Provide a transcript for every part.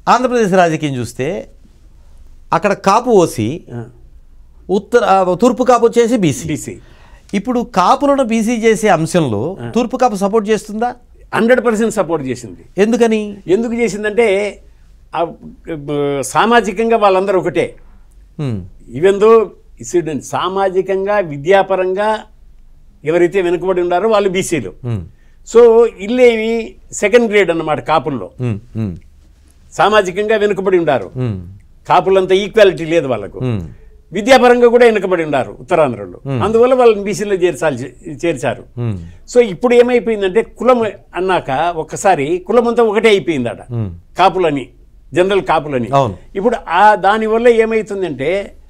ఆంధ్రప్రదేశ్ రాజకీయం చూస్తే అక్కడ కాపు ఓసి ఆ, ఉత్తర ఆ, తూర్పు కాపు వచ్చేసి బీసీ బీసీ ఇప్పుడు కాపులను బీసీ చేసే అంశంలో తూర్పు కాపు సపోర్ట్ చేస్తుందా హండ్రెడ్ పర్సెంట్ సపోర్ట్ చేసింది ఎందుకని ఎందుకు చేసిందంటే ఆ, బ- సామాజికంగా వాళ్ళందరూ ఒకటే హ్మ్. ఈవెందో ఇసిడెంట్ సామాజికంగా విద్యాపరంగా ఎవరైతే వెనుకబడి ఉన్నారో వాళ్ళు బీసీలు హ్మ్. సో ఇల్లేమి సెకండ్ గ్రేడ్ అన్నమాట కాపుల్లో హ్మ్. హ్మ్. సామాజికంగా వెనుకబడి ఉన్నారు హ్మ్. కాపులంతా ఈక్వాలిటీ లేదు వాళ్ళకు హ్మ్. విద్యాపరంగా కూడా వెనుకబడి ఉన్నారు ఉత్తరాంధ్రలో అందువల్ల వాళ్ళని బీసీలో చేర్చాల్సి చేర్చారు హ్మ్. సో ఇప్పుడు ఏమైపోయిందంటే కులం అన్నాక ఒక్కసారి కులం అంతా ఒకటే అయిపోయిందట హ్మ్. కాపులని జనరల్ కాపులని అవును. ఇప్పుడు ఆ దానివల్ల ఏమవుతుందంటే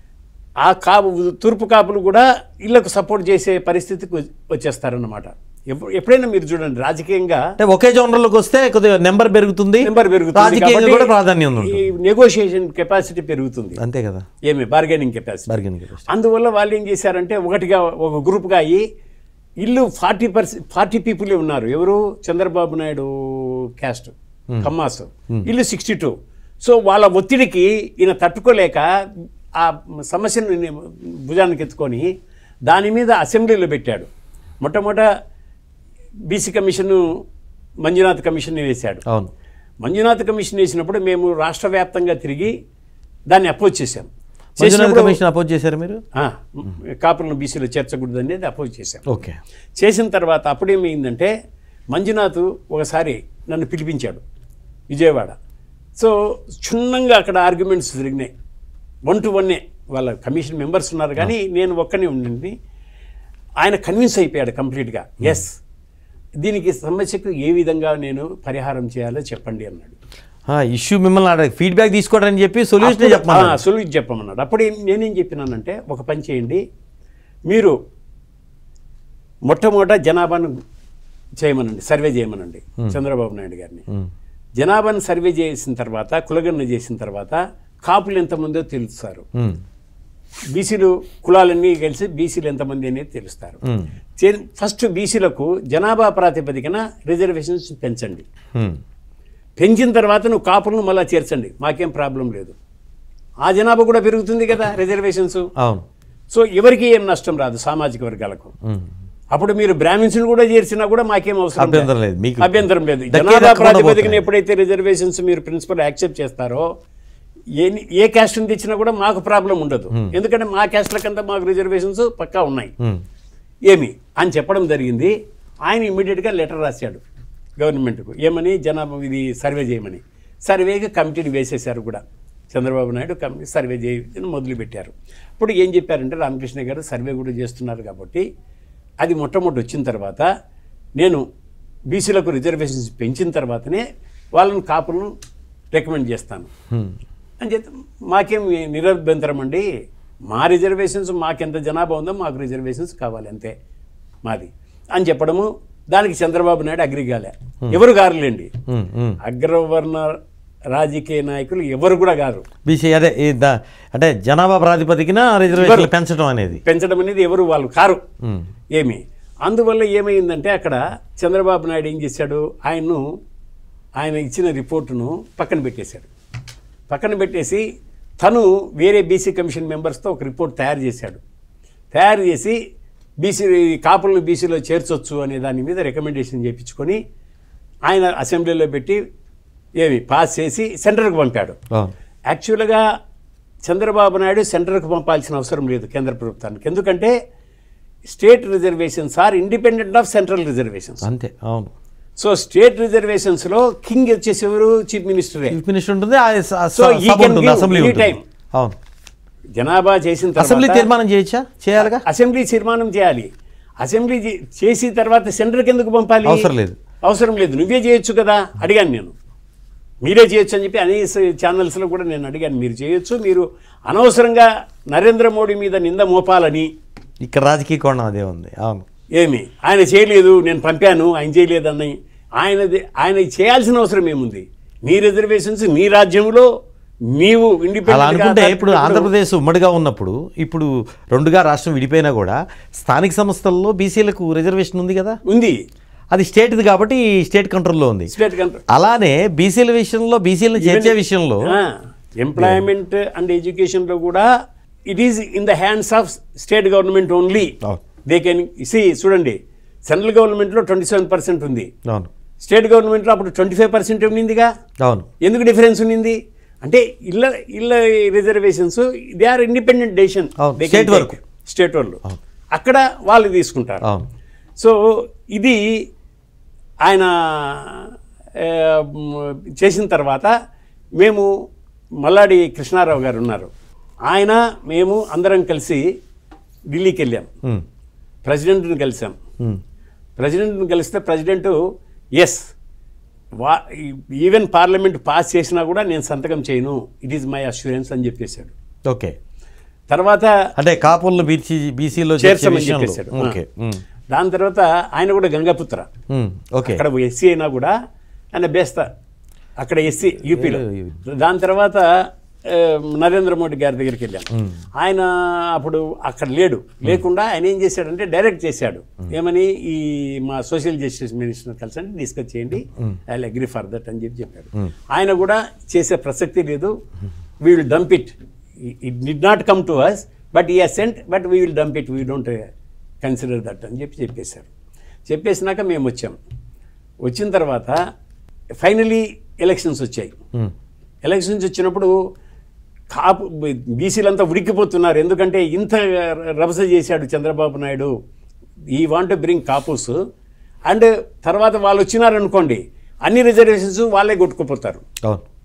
ఆ కాపు తూర్పు కాపులు కూడా ఇళ్లకు సపోర్ట్ చేసే పరిస్థితికి వచ్చి- వచ్చేస్తారన్నమాట ఎప్పుడు ఎప్పుడైనా మీరు చూడండి రాజకీయంగా అంటే ఒకే జోనర్లోకి వస్తే కొద్దిగా నెంబర్ పెరుగుతుంది నెంబర్ పెరుగుతుంది రాజకీయంగా కూడా ప్రాధాన్యం ఉంది ఈ నెగోషియేషన్ కెపాసిటీ పెరుగుతుంది అంతే కదా ఏమి బార్గెనింగ్ కెపాసిటీ బార్గెనింగ్ అందువల్ల వాళ్ళు ఏం చేశారంటే ఒకటిగా ఒక గ్రూప్గా అయ్యి ఇల్లు ఫార్టీ పర్సెంట్ ఫార్టీ పీపులే ఉన్నారు ఎవరు చంద్రబాబు నాయుడు క్యాస్ట్ కమ్మాస్ ఇల్లు సిక్స్టీ టూ సో వాళ్ళ ఒత్తిడికి ఈయన తట్టుకోలేక ఆ సమస్యను ని- భుజానికి ఎత్తుకొని దాని మీద అసెంబ్లీలో పెట్టాడు మొట్టమొదట బీసీ కమిషన్ మంజునాథ్ కమిషన్ వేశాడు అవును మంజునాథ్ కమిషన్ వేసినప్పుడు మేము రాష్ట్ర వ్యాప్తంగా తిరిగి దాన్ని అపోజ్ చేశాం మంజునాథ్ చేసినప్పుడు కమిషన్ అపోజ్ చేశారు మీరు ఆ, కాపులను బీసీలో చేర్చకూడదు అనేది అపోజ్ చేశాం ఓకే చేసిన తర్వాత అప్పుడేమైందంటే మంజునాథ్ ఒకసారి నన్ను పిలిపించాడు విజయవాడ సో క్షుణ్ణంగా అక్కడ ఆర్గ్యుమెంట్స్ జరిగినాయి వన్ టు వన్నే వాళ్ళ కమిషన్ మెంబర్స్ ఉన్నారు కానీ నేను ఒక్కనే ఉండింది ఆయన కన్విన్స్ అయిపోయాడు కంప్లీట్గా ఎస్ దీనికి సమస్యకు ఏ విధంగా నేను పరిహారం చేయాలో చెప్పండి అన్నాడు ఇష్యూ మిమ్మల్ని అడగ ఫీడ్బ్యాక్ తీసుకోవడానికి చెప్పి సొల్యూషన్ చెప్పమన్నా సొల్యూషన్ చెప్పమన్నాడు అప్పుడు ఏం- నేనేం చెప్పినానంటే ఒక పని చేయండి మీరు మొట్టమొదట జనాభాను చేయమనండి సర్వే చేయమనండి చంద్రబాబు నాయుడు గారిని జనాభాను సర్వే చేసిన తర్వాత కులగణన చేసిన తర్వాత కాపులు ఎంతమందో తెలుస్తారు బీసీలు కులాలన్నీ కలిసి బీసీలు ఎంతమంది అనేది తెలుస్తారు చే- ఫస్ట్ బీసీలకు జనాభా ప్రాతిపదికన రిజర్వేషన్స్ పెంచండి పెంచిన తర్వాత నువ్వు కాపులను మళ్ళీ చేర్చండి మాకేం ప్రాబ్లం లేదు ఆ జనాభా కూడా పెరుగుతుంది కదా రిజర్వేషన్స్ అవును సో ఎవరికి ఏం నష్టం రాదు సామాజిక వర్గాలకు అప్పుడు మీరు బ్రాహ్మిన్స్ కూడా చేర్చినా కూడా మాకేం అవసరం లేదు. అభ్యంతరం లేదు మీకు అభ్యంతరం లేదు దక్కే జనాభా దక్కకుండా ప్రాతిపదికన పోతాయి. ఎప్పుడైతే రిజర్వేషన్స్ మీరు ప్రిన్సిపల్ యాక్సెప్ట్ చేస్తారో ఏ ఏ క్యాస్ట్ని తెచ్చినా కూడా మాకు ప్రాబ్లం ఉండదు ఎందుకంటే మా క్యాస్ట్లకంతా మాకు రిజర్వేషన్స్ పక్కా ఉన్నాయి ఉమ్. ఏమి అని చెప్పడం జరిగింది ఆయన ఇమ్మీడియట్గా లెటర్ రాశాడు గవర్నమెంట్కు ఏమని జనాభా ఇది సర్వే చేయమని సర్వేకి కమిటీని వేసేశారు కూడా చంద్రబాబు నాయుడు కమిటీ సర్వే చేయని మొదలుపెట్టారు ఇప్పుడు ఏం చెప్పారంటే రామకృష్ణ గారు సర్వే కూడా చేస్తున్నారు కాబట్టి అది మొట్టమొదటి వచ్చిన తర్వాత నేను బీసీలకు రిజర్వేషన్స్ పెంచిన తర్వాతనే వాళ్ళని కాపులను రికమెండ్ చేస్తాను ఉమ్. అని చెప్పి మాకేం నిరభ్యంతరం అండి మా రిజర్వేషన్స్ మాకెంత జనాభా ఉందో మాకు రిజర్వేషన్స్ కావాలి అంతే మాది అని చెప్పడము దానికి చంద్రబాబు నాయుడు అగ్రి కాలే ఎవరు గారులేండి ఉమ్. ఉమ్. అగ్రవర్ణ రాజకీయ నాయకులు ఎవరు కూడా గారు బీసీ అదే ఈ ద- అంటే జనాభా ప్రాతిపదికన రిజర్వేషన్లు పెంచడం అనేది పెంచడం అనేది ఎవరు వాళ్ళు కారు ఉమ్. ఏమి అందువల్ల ఏమైందంటే అక్కడ చంద్రబాబు నాయుడు ఏం చేశాడు ఆయన్ను ఆయన ఇచ్చిన రిపోర్టును పక్కన పెట్టేశాడు పక్కన పెట్టేసి తను వేరే బీసీ కమిషన్ మెంబర్స్తో ఒక రిపోర్ట్ తయారు చేశాడు తయారు చేసి బీసీ కాపులను బీసీలో చేర్చొచ్చు అనే దాని మీద రికమెండేషన్ చేయించుకొని ఆయన అసెంబ్లీలో పెట్టి ఏమి పాస్ చేసి సెంటర్కి పంపాడు అవును యాక్చువల్గా చంద్రబాబు నాయుడు సెంటర్కు పంపాల్సిన అవసరం లేదు కేంద్ర ప్రభుత్వానికి ఎందుకంటే state reservations are independent of central reservations అంతే అవును సో స్టేట్ రిజర్వేషన్స్లో కింగ్ వచ్చేసి ఎవరు చీఫ్ మినిస్టరే చీఫ్ మినిస్టర్ ఉంటుంది ఆ స- So, స- he సభ can ఉంటుంది give అసెంబ్లీ any ఉంటుంది time. అవును జనాభా చేసిన అసెంబ్లీ తర్వాత తీర్మానం చేయొచ్చా చేయాలిగా అసెంబ్లీ తీర్మానం చేయాలి అసెంబ్లీ చే- చేసి తర్వాత సెంటర్కి ఎందుకు పంపాలి అవసరం లేదు. అవసరం లేదు నువ్వే చేయొచ్చు కదా అడిగాను నేను మీరే చేయొచ్చు అని చెప్పి అనేక ఛానల్స్లో కూడా నేను అడిగాను మీరు చేయొచ్చు మీరు అనవసరంగా నరేంద్ర మోడీ మీద నింద మోపాలని ఇక్కడ రాజకీయ కోణం అదే ఉంది అవును ఏమి ఆయన చేయలేదు నేను పంపాను ఆయన చేయలేదని ఆయనది ఆయన చేయాల్సిన అవసరం ఏముంది నీ రిజర్వేషన్స్ నీ రాజ్యంలో నీవు అలా ఇండిపెండెంట్ అనుకుంటే ఇప్పుడు ఆంధ్రప్రదేశ్ ఉమ్మడిగా ఉన్నప్పుడు ఇప్పుడు రెండుగా రాష్ట్రం విడిపోయినా కూడా స్థానిక సంస్థల్లో బీసీలకు రిజర్వేషన్ ఉంది కదా ఉంది అది స్టేట్ది కాబట్టి ఈ స్టేట్ కంట్రోల్లో ఉంది స్టేట్ కంట్రోల్ అలానే బీసీల విషయంలో బీసీలను చేర్చే విషయంలో ఎంప్లాయ్మెంట్ అండ్ ఎడ్యుకేషన్లో కూడా it is in the hands of state government only అవును. దే కెన్ సి చూడండి సెంట్రల్ గవర్నమెంట్లో ట్వంటీ సెవెన్ పర్సెంట్ ఉంది అవును స్టేట్ గవర్నమెంట్లో అప్పుడు ట్వంటీ ఫైవ్ పర్సెంట్ ఉండిందిగా అవును ఎందుకు డిఫరెన్స్ ఉన్నింది అంటే ఇళ్ళ ఇళ్ళ reservations they are independent decision అవును, state వరకు. స్టేట్ వాళ్ళు అక్కడ వాళ్ళు తీసుకుంటారు అవును సో ఇది ఆయన ఆ, మ్, చేసిన తర్వాత మేము మల్లాడి కృష్ణారావు గారు ఉన్నారు ఆయన మేము అందరం కలిసి ఢిల్లీకి వెళ్ళాం ఉమ్, ప్రెసిడెంట్ని కలిసాం ఉమ్, ప్రెసిడెంట్ని కలిస్తే president yes was even parliament pass చేసినా కూడా నేను సంతకం చేయను ఇట్ ఈజ్ మై అష్యూరెన్స్ అని చెప్పేశాడు ఓకే తర్వాత అంటే కాపులను బీసీ బీసీలో చేర్చే చేర్చమని విషయంలో చెప్పేశాడు ఓకే ఉమ్, దాని తర్వాత ఆయన కూడా గంగాపుత్ర ఉమ్, ఓకే అక్కడ ఎస్సీ అయినా కూడా ఆయన బేస్తా అక్కడ ఎస్సీ యూపీలో దాని తర్వాత ఆ, నరేంద్ర మోడీ గారి దగ్గరికి వెళ్ళాం ఆయన అప్పుడు అక్కడ లేడు లేకుండా ఆయన ఏం చేశాడంటే డైరెక్ట్ చేశాడు ఏమని ఈ మా సోషల్ జస్టిస్ మినిస్టర్ కలిసి డిస్కస్ చేయండి ఐ అగ్రీ ఫర్ దట్ అని చెప్పి చెప్పాడు ఆయన కూడా చేసే ప్రసక్తి లేదు we will dump it it did not come to us but ఈ సెంట్ but we will dump it we don't consider that అని చెప్పి చెప్పేశారు చెప్పేసినాక మేము వచ్చాం వచ్చిన తర్వాత ఫైనలీ ఎలక్షన్స్ వచ్చాయి ఉమ్, ఎలక్షన్స్ వచ్చినప్పుడు కాపు బీసీలంతా ఉడికిపోతున్నారు ఎందుకంటే ఇంత రభస చేశాడు చంద్రబాబు నాయుడు ఈ వాంట్ బ్రింగ్ కాపుస్ అండ్ తర్వాత వాళ్ళు వచ్చినారనుకోండి అన్ని రిజర్వేషన్స్ వాళ్ళే కొట్టుకుపోతారు అవును